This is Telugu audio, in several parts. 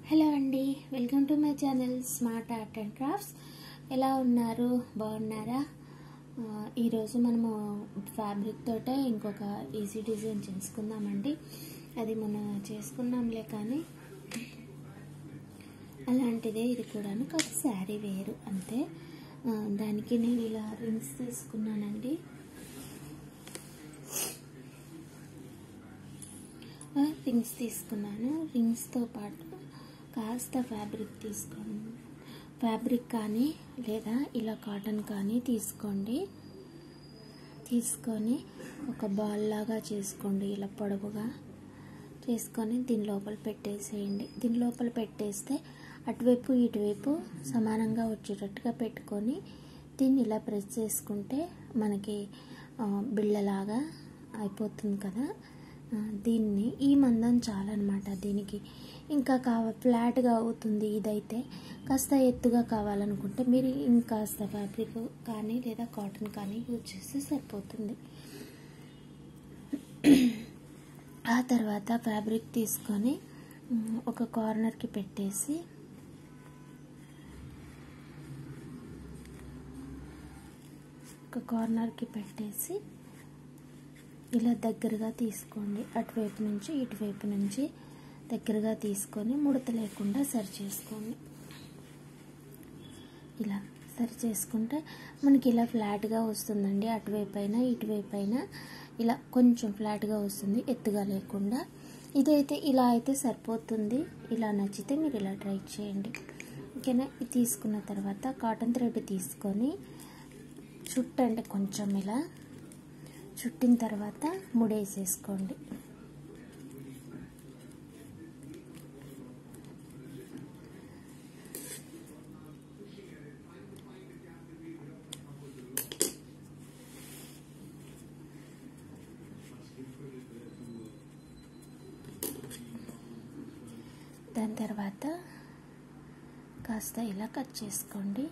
హలో అండి welcome to my channel smart art and crafts ఎలా ఉన్నారు బాగున్నారా ఆ, ఈరోజు మనము ఫ్యాబ్రిక్ తోటే ఇంకొక ఈజీ డిజైన్ చేసుకుందామండి అది మనం చేసుకున్నాంలే కానీ అలాంటిదే ఇది కూడాను కాదు శారీ వేరు అంతే ఆ, దానికి నేను ఇలా రింగ్స్ తీసుకున్నానండి ఆ, రింగ్స్ తీసుకున్నాను రింగ్స్తో పాటు కాస్త ఫ్యాబ్రిక్ తీసుకోండి ఫ్యాబ్రిక్ కానీ లేదా ఇలా కాటన్ కానీ తీసుకోండి తీసుకొని ఒక బాల్ లాగా చేసుకోండి ఇలా పొడవుగా చేసుకొని దీని లోపల పెట్టేసేయండి దీని లోపల పెట్టేస్తే అటువైపు ఇటువైపు సమానంగా వచ్చేటట్టుగా పెట్టుకొని దీన్ని ఇలా ప్రెస్ చేసుకుంటే మనకి ఆ, బిళ్ళలాగా అయిపోతుంది కదా ఆ, దీన్ని ఈ మందం చాలన్నమాట దీనికి ఇంకా కావ ఫ్లాట్గా అవుతుంది ఇదైతే కాస్త ఎత్తుగా కావాలనుకుంటే మీరు ఇంకాస్త ఫ్యాబ్రిక్ కానీ లేదా కాటన్ కానీ యూజ్ చేస్తే సరిపోతుంది ఆ తర్వాత ఫ్యాబ్రిక్ తీసుకొని మ్, ఒక కార్నర్కి పెట్టేసి ఒక కార్నర్కి పెట్టేసి ఇలా దగ్గరగా తీసుకోండి అటువైపు నుంచి ఇటువైపు నుంచి దగ్గరగా తీసుకొని ముడత లేకుండా సరి చేసుకోండి ఇలా సరి చేసుకుంటే మనకి ఇలా ఫ్లాట్గా వస్తుందండి అటువైపు అయినా ఇటువైపు అయినా ఇలా కొంచెం ఫ్లాట్గా వస్తుంది ఎత్తుగా లేకుండా ఇదైతే ఇలా అయితే సరిపోతుంది ఇలా నచ్చితే మీరు ఇలా ట్రై చేయండి ఓకేనా ఇది తీసుకున్న తర్వాత కాటన్ థ్రెడ్ తీసుకొని చుట్టండి కొంచెం ఇలా చుట్టిన తర్వాత ముడేసేసుకోండి దాని తర్వాత కాస్త ఇలా కట్ చేసుకోండి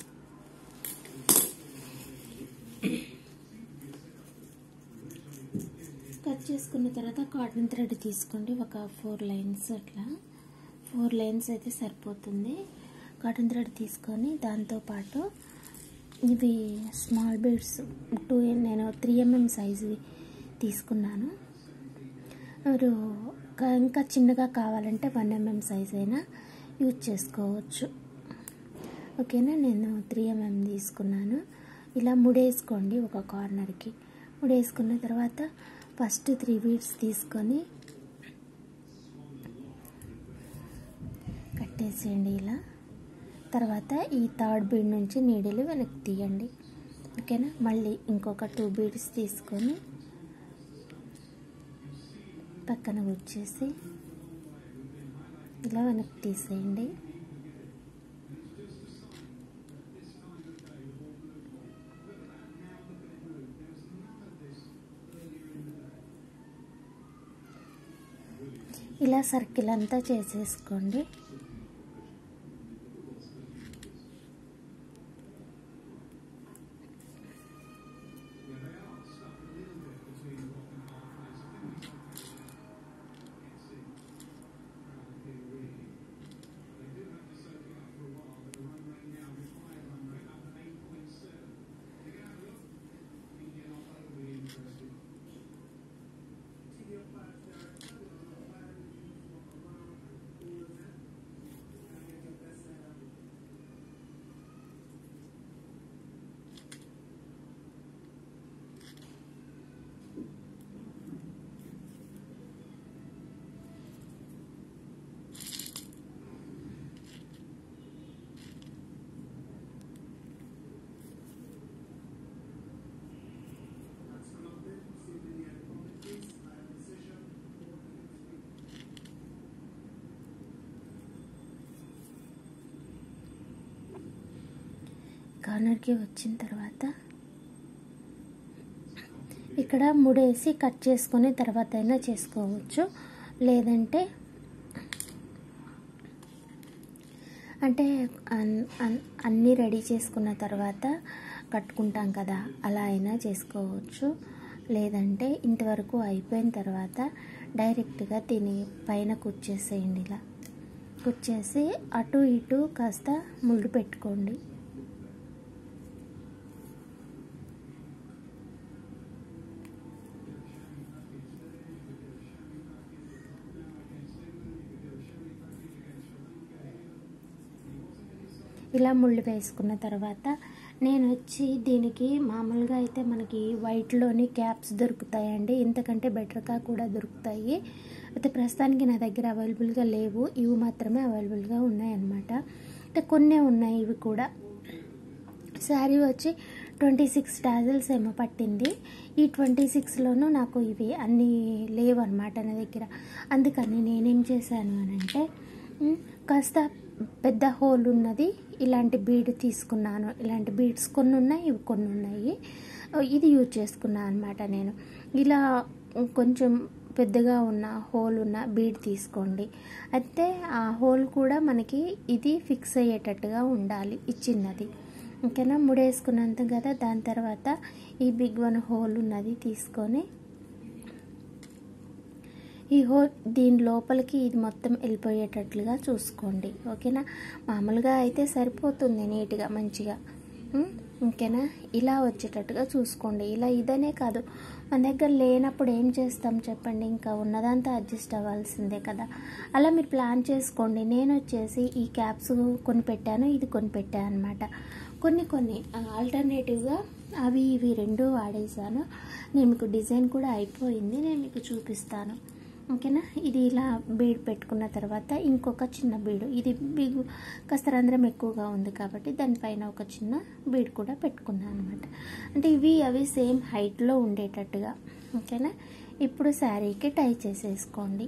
కట్ చేసుకున్న తర్వాత కాటన్ థ్రెడ్ తీసుకోండి ఒక ఫోర్ లైన్స్ అట్లా ఫోర్ లైన్స్ అయితే సరిపోతుంది కాటన్ థ్రెడ్ తీసుకొని దాంతోపాటు ఇవి స్మాల్ బీడ్స్ టూ నేను త్రీ ఎంఎం సైజువి తీసుకున్నాను మీరు ఇంకా- ఇంకా చిన్నగా కావాలంటే వన్ ఎంఎం సైజ్ అయినా యూజ్ చేసుకోవచ్చు ఓకేనా నేను త్రీ ఎంఎం తీసుకున్నాను ఇలా ముడేసుకోండి ఒక కార్నర్కి ముడేసుకున్న తర్వాత ఫస్ట్ త్రీ బీడ్స్ తీసుకొని కట్టేసేయండి ఇలా తర్వాత ఈ థర్డ్ బీడ్ నుంచి నీడిలు వెనక్కి తీయండి ఓకేనా మళ్ళీ ఇంకొక టూ బీడ్స్ తీసుకొని పక్కన గుచ్చేసి ఇలా వెనక్కి తీసేయండి ఇలా సర్కిల్ అంతా చేసేసుకోండి కార్నర్కి వచ్చిన తర్వాత ఇక్కడ ముడేసి కట్ చేసుకుని తర్వాత అయినా చేసుకోవచ్చు లేదంటే అంటే అన్- అన్- అన్నీ రెడీ చేసుకున్న తర్వాత కట్టుకుంటాం కదా అలా అయినా చేసుకోవచ్చు లేదంటే ఇంతవరకు అయిపోయిన తర్వాత డైరెక్ట్గా దీని పైన కుచ్చేసేయండి ఇలా కుచ్చేసి అటు ఇటు కాస్త ముళ్ళు పెట్టుకోండి ఇలా ముళ్ళు వేసుకున్న తర్వాత నేను వచ్చి దీనికి మామూలుగా అయితే మనకి వైట్లోని క్యాప్స్ దొరుకుతాయండి ఇంతకంటే బెటర్గా కూడా దొరుకుతాయి అయితే ప్రస్తుతానికి నా దగ్గర అవైలబుల్గా లేవు ఇవి మాత్రమే అవైలబుల్గా ఉన్నాయన్నమాట అంటే కొన్నే ఉన్నాయి ఇవి కూడా శారీ వచ్చి ట్వంటీ సిక్స్ టాజల్స్ ఏమో పట్టింది ఈ ట్వంటీ సిక్స్లోనూ నాకు ఇవి అన్నీ లేవు అనమాట నా దగ్గర అందుకని నేనేం చేశాను అని అంటే ఉమ్, కాస్త పెద్ద హోల్ ఉన్నది ఇలాంటి బీడ్ తీసుకున్నాను ఇలాంటి బీడ్స్ కొన్ని ఉన్నాయి ఇవి కొన్ని ఉన్నాయి ఇది యూజ్ చేసుకున్నాను అనమాట నేను ఇలా కొంచెం పెద్దగా ఉన్న హోల్ ఉన్న బీడ్ తీసుకోండి అయితే ఆ హోల్ కూడా మనకి ఇది ఫిక్స్ అయ్యేటట్టుగా ఉండాలి ఈ చిన్నది ఓకేనా ముడేసుకున్నంత కదా దాని తర్వాత ఈ బిగ్ వన్ హోల్ ఉన్నది తీసుకొని ఈ హోల్ దీని లోపలికి ఇది మొత్తం వెళ్ళిపోయేటట్లుగా చూసుకోండి ఓకేనా మామూలుగా అయితే సరిపోతుంది నీట్గా మంచిగా ఉం? ఓకేనా ఇలా వచ్చేటట్టుగా చూసుకోండి ఇలా ఇదనే కాదు మన దగ్గర లేనప్పుడు ఏం చేస్తాం చెప్పండి ఇంకా ఉన్నదంతా అడ్జస్ట్ అవ్వాల్సిందే కదా అలా మీరు ప్లాన్ చేసుకోండి నేను వచ్చేసి ఈ క్యాప్స్ కొని పెట్టాను ఇది కొని పెట్టాను అనమాట కొన్ని కొన్ని ఆల్టర్నేటివ్గా అవి ఇవి రెండు వాడేసాను నేను మీకు డిజైన్ కూడా అయిపోయింది నేను మీకు చూపిస్తాను ఓకేనా ఇది ఇలా బీడ్ పెట్టుకున్న తర్వాత ఇంకొక చిన్న బీడు ఇది బిగ్ కాస్త రంధ్రం ఎక్కువగా ఉంది కాబట్టి దానిపైన ఒక చిన్న బీడ్ కూడా పెట్టుకున్నాను అనమాట అంటే ఇవి అవి సేమ్ హైట్లో ఉండేటట్టుగా ఓకేనా ఇప్పుడు శారీకి టై చేసేసుకోండి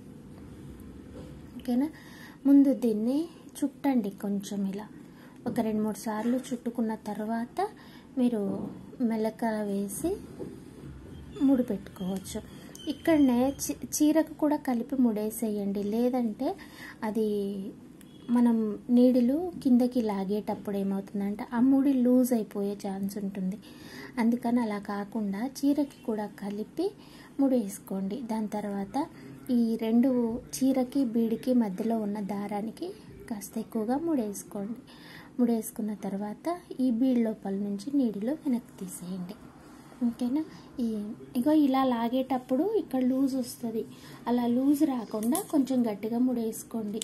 ఓకేనా ముందు దీన్ని చుట్టండి కొంచెం ఇలా ఒక రెండు మూడు సార్లు చుట్టుకున్న తర్వాత మీరు మెలక వేసి ముడి పెట్టుకోవచ్చు ఇక్కడనే చి- చీరకు కూడా కలిపి ముడేసేయండి లేదంటే అది మనం నీడిలు కిందకి లాగేటప్పుడు ఏమవుతుందంటే ఆ ముడి లూజ్ అయిపోయే ఛాన్స్ ఉంటుంది అందుకని అలా కాకుండా చీరకి కూడా కలిపి ముడేసుకోండి దాని తర్వాత ఈ రెండు చీరకి బీడికి మధ్యలో ఉన్న దారానికి కాస్త ఎక్కువగా ముడేసుకోండి ముడేసుకున్న తర్వాత ఈ బీడ్ లోపల నుంచి నీడిలో వెనక్కి తీసేయండి ఓకేనా ఈ ఇగో ఇలా లాగేటప్పుడు ఇక్కడ లూజ్ వస్తుంది అలా లూజ్ రాకుండా కొంచెం గట్టిగా ముడేసుకోండి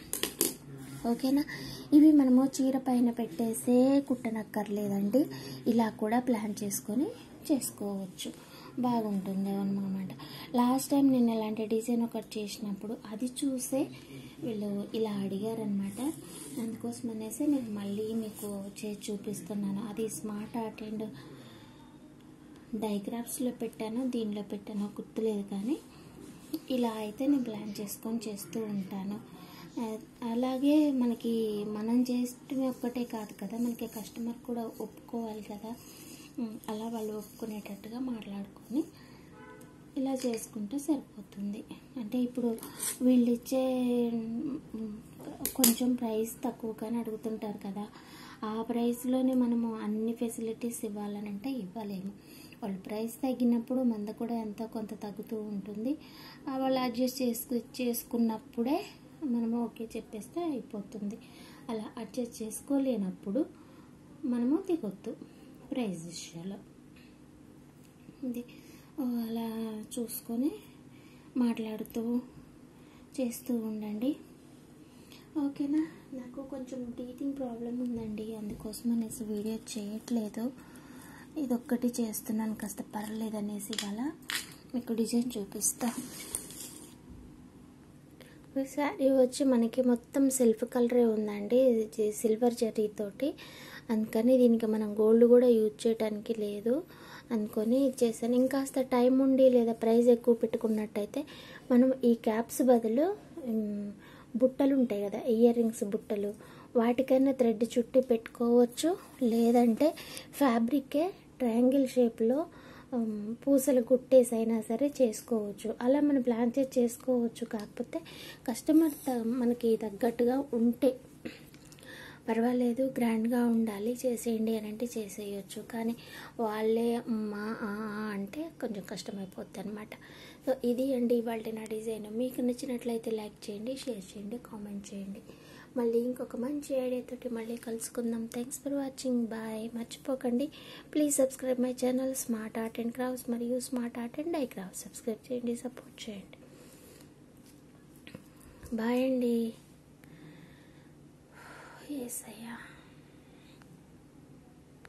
ఓకేనా ఇవి మనము చీర పైన పెట్టేసే కుట్టనక్కర్లేదండి ఇలా కూడా ప్లాన్ చేసుకొని చేసుకోవచ్చు బాగుంటుంది అనమాట లాస్ట్ టైం నేను ఇలాంటి డిజైన్ ఒకటి చేసినప్పుడు అది చూసే వీళ్ళు ఇలా అడిగారనమాట అందుకోసం అనేసి నేను మళ్ళీ మీకు చేసి చూపిస్తున్నాను అది స్మార్ట్ ఆర్ట్ అండ్ డైగ్రాఫ్స్లో పెట్టాను దీనిలో పెట్టాను గుర్తులేదు కానీ ఇలా అయితే నేను ప్లాన్ చేసుకొని చేస్తూ ఉంటాను ఆ, అలాగే మనకి మనం చేస్తే ఒక్కటే కాదు కదా మనకి కస్టమర్ కూడా ఒప్పుకోవాలి కదా ఉమ్, అలా వాళ్ళు ఒప్పుకునేటట్టుగా మాట్లాడుకొని ఇలా చేసుకుంటే సరిపోతుంది అంటే ఇప్పుడు వీళ్ళు ఇచ్చే ఉమ్, కొంచెం ప్రైస్ తక్కువగానే అడుగుతుంటారు కదా ఆ ప్రైస్లోనే మనము అన్ని ఫెసిలిటీస్ ఇవ్వాలని అంటే ఇవ్వలేము వాళ్ళు ప్రైస్ తగ్గినప్పుడు మంద కూడా ఎంతో కొంత తగ్గుతూ ఉంటుంది ఆ వాళ్ళు అడ్జస్ట్ చేసుకు చేసుకున్నప్పుడే మనము ఓకే చెప్పేస్తే అయిపోతుంది అలా అడ్జస్ట్ చేసుకోలేనప్పుడు మనము దిగొద్దు ప్రైస్ విషయాలు ఇది అలా చూసుకొని మాట్లాడుతూ చేస్తూ ఉండండి ఓకేనా నాకు కొంచెం టీతింగ్ ప్రాబ్లం ఉందండి అందుకోసం అనేసి వీడియో చేయట్లేదు ఇది ఒక్కటి చేస్తున్నాను కాస్త పర్లేదు అనేసి ఇవాళ మీకు డిజైన్ చూపిస్తా ఈ శారీ వచ్చి మనకి మొత్తం సెల్ఫ్ కలరే ఉందండి ఇది సిల్వర్ జరీతోటి అందుకని దీనికి మనం గోల్డ్ కూడా యూజ్ చేయడానికి లేదు అనుకొని ఇచ్చేసాను ఇంకాస్త టైం ఉండి లేదా ప్రైస్ ఎక్కువ పెట్టుకున్నట్టయితే మనం ఈ క్యాప్స్ బదులు ఉమ్, బుట్టలు ఉంటాయి కదా ఇయర్ రింగ్స్ బుట్టలు వాటికైనా థ్రెడ్ చుట్టి పెట్టుకోవచ్చు లేదంటే ఫ్యాబ్రికే ట్రయాంగిల్ షేప్లో ఉమ్, పూసలు కుట్టేసి అయినా సరే చేసుకోవచ్చు అలా మనం ప్లాన్ చేసి చేసుకోవచ్చు కాకపోతే కస్టమర్ త- మనకి తగ్గట్టుగా ఉంటే పర్వాలేదు గ్రాండ్గా ఉండాలి చేసేయండి అని అంటే చేసేయచ్చు కానీ వాళ్ళే మా ఆ, ఆ అంటే కొంచెం కష్టమైపోద్ది అనమాట సో ఇది అండి ఇవాళ నా డిజైన్ మీకు నచ్చినట్లయితే లైక్ చేయండి షేర్ చేయండి కామెంట్ చేయండి మళ్ళీ ఇంకొక మంచి ఐడియాతోటి మళ్ళీ కలుసుకుందాం థ్యాంక్స్ ఫర్ వాచింగ్ బాయ్ మర్చిపోకండి please subscribe my channel smart art and crafts మరియు smart art and DIY crafts subscribe చేయండి సపోర్ట్ చేయండి బాయ్ అండి ఎస్ అయ్యా